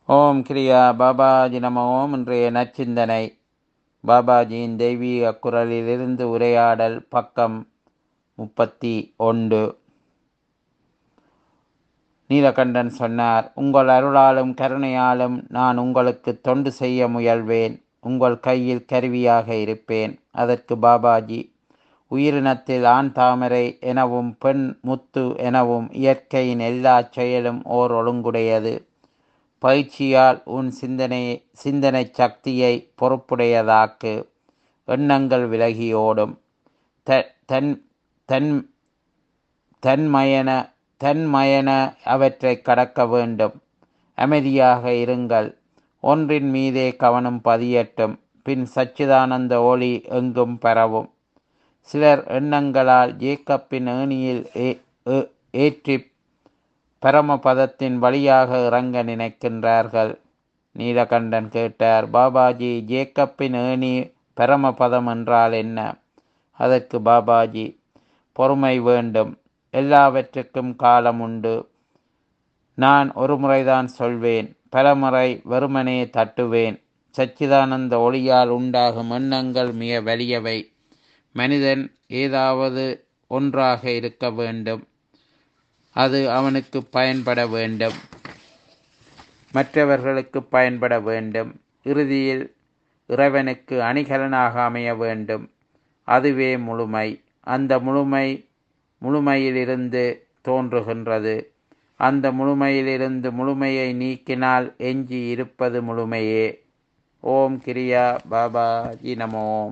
ஓம் கிரியா பாபாஜி நம ஓம் இன்றைய நச்சிந்தனை பாபாஜியின் தெய்வீக குரலிலிருந்து உரையாடல் பக்கம் முப்பத்தி ஒன்று நீலகண்டன் சொன்னார் உங்கள் அருளாலும் கருணையாலும் நான் உங்களுக்கு தொண்டு செய்ய முயல்வேன் உங்கள் கையில் கருவியாக இருப்பேன் அதற்கு பாபாஜி உயிரினத்தில் ஆண் தாமரை எனவும் பெண் முத்து எனவும் இயற்கையின் எல்லா செயலும் ஓர் ஒழுங்குடையது பயிற்சியால் உன் சிந்தனை சிந்தனை சக்தியை பொறுப்புடையதாக்கு எண்ணங்கள் விலகியோடும் த தன் தன் தன்மயன தன்மயன அவற்றை கடக்க வேண்டும் அமைதியாக இருங்கள் ஒன்றின் மீதே கவனம் பதியட்டும் பின் சச்சிதானந்த ஒளி எங்கும் பரவும் சிலர் எண்ணங்களால் ஜேக்கப்பின் ஏணியில் ஏற்றி பரமபதத்தின் வழியாக இறங்க நினைக்கின்றார்கள் நீலகண்டன் கேட்டார் பாபாஜி ஜேக்கப்பின் ஏணி பரமபதம் என்றால் என்ன அதற்கு பாபாஜி பொறுமை வேண்டும் எல்லாவற்றுக்கும் காலம் உண்டு நான் ஒரு முறைதான் சொல்வேன் பலமுறை வெறுமனே தட்டுவேன் சச்சிதானந்த ஒளியால் உண்டாகும் எண்ணங்கள் மிக வலியவை மனிதன் ஏதாவது ஒன்றாக இருக்க வேண்டும் அது அவனுக்கு பயன்பட வேண்டும் மற்றவர்களுக்கு பயன்பட வேண்டும் இறுதியில் இறைவனுக்கு அணிகலனாக அமைய வேண்டும் அதுவே முழுமை அந்த முழுமை முழுமையிலிருந்து தோன்றுகின்றது அந்த முழுமையிலிருந்து முழுமையை நீக்கினால் எஞ்சி இருப்பது முழுமையே ஓம் கிரியா பாபா ஜி நமோம்